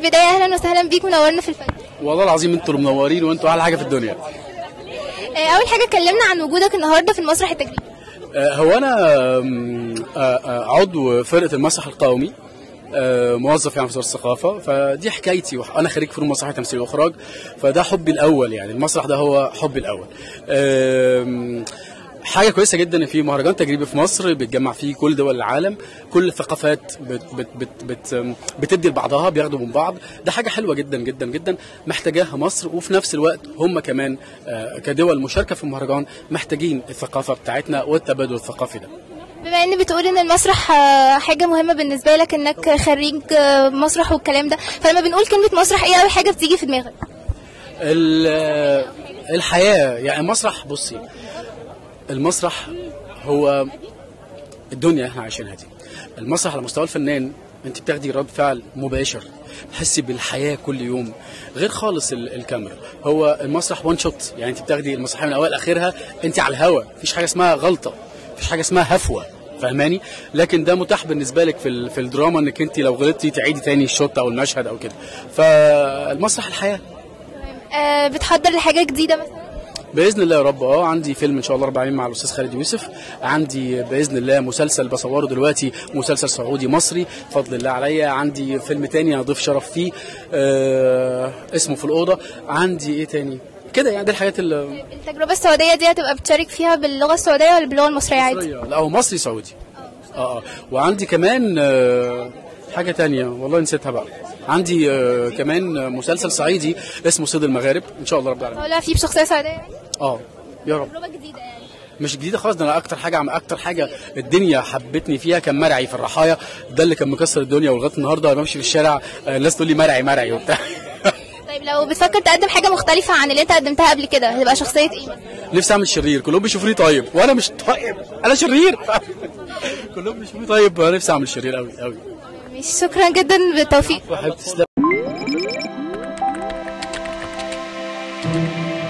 البدايه اهلا وسهلا بيك منورنا في الفن والله العظيم انتوا اللي منورين وانتوا احلى حاجه في الدنيا آه، اول حاجه اتكلمنا عن وجودك النهارده في المسرح التجريبي آه، هو انا آم، آه، آه، عضو فرقه المسرح القومي آه، موظف يعني في وزاره الثقافه فدي حكايتي وح- انا خريج فنون مسرحيه تمثيل واخراج فده حبي الاول يعني المسرح ده هو حبي الاول آم، حاجه كويسه جدا ان في مهرجان تجريبي في مصر بيتجمع فيه كل دول العالم كل الثقافات بت بت بت بت بتدي لبعضها بياخدوا من بعض ده حاجه حلوه جدا جدا جدا محتاجاها مصر وفي نفس الوقت هم كمان آه، كدول مشاركه في المهرجان محتاجين الثقافه بتاعتنا والتبادل الثقافي ده بما ان بتقول ان المسرح آه، حاجه مهمه بالنسبه لك انك خريج آه، مسرح والكلام ده فلما بنقول كلمه مسرح ايه اول حاجه بتيجي في دماغك ال- الحياة يعني المسرح بصي المسرح هو الدنيا احنا عايشينها دي المسرح على مستوى الفنان انت بتاخدي رد فعل مباشر تحسي بالحياة كل يوم غير خالص ال- الكاميرا هو المسرح وان شوت يعني انت بتاخدي المسرحية من اول لاخرها انت على الهوا مفيش حاجة اسمها غلطة مفيش حاجة اسمها هفوة فاهماني لكن ده متاح بالنسبه لك في ال- في الدراما انك انت لو غلطتي تعيدي تاني الشوت او المشهد او كده فالمسرح الحياه آه، بتحضر لحاجه جديده مثلا باذن الله يا رب اه عندي فيلم ان شاء الله رب العالمين مع الاستاذ خالد يوسف عندي باذن الله مسلسل بصوره دلوقتي مسلسل سعودي مصري بفضل الله عليا عندي فيلم تاني اضيف شرف فيه آه اسمه في الاوضه عندي ايه تاني كده يعني دي الحاجات اللي التجربه السعوديه دي هتبقى بتشارك فيها باللغه السعوديه ولا باللغه المصريه عادي لا هو مصري سعودي اه اه وعندي كمان آه حاجه تانية والله نسيتها بقى عندي آه كمان مسلسل صعيدي اسمه صيد المغارب ان شاء الله رب العالمين ولا في بشخصيه سعوديه يعني اه يا رب تجربه جديده يعني مش جديده خالص ده انا اكتر حاجه عم اكتر حاجه الدنيا حبتني فيها كان مرعي في الرحايا ده اللي كان مكسر الدنيا ولغايه النهارده بمشي في الشارع آه، الناس تقول لي مرعي مرعي وبتاع طيب لو بتفكر تقدم حاجه مختلفه عن اللي انت قدمتها قبل كده هتبقى شخصيه ايه مثلا؟ نفسي اعمل شرير كلهم بيشوفوني طيب وانا مش طيب انا شرير كلهم بيشوفوني طيب انا نفسي اعمل شرير قوي قوي مش شكرا جدا بالتوفيق وحبيبتي تسلم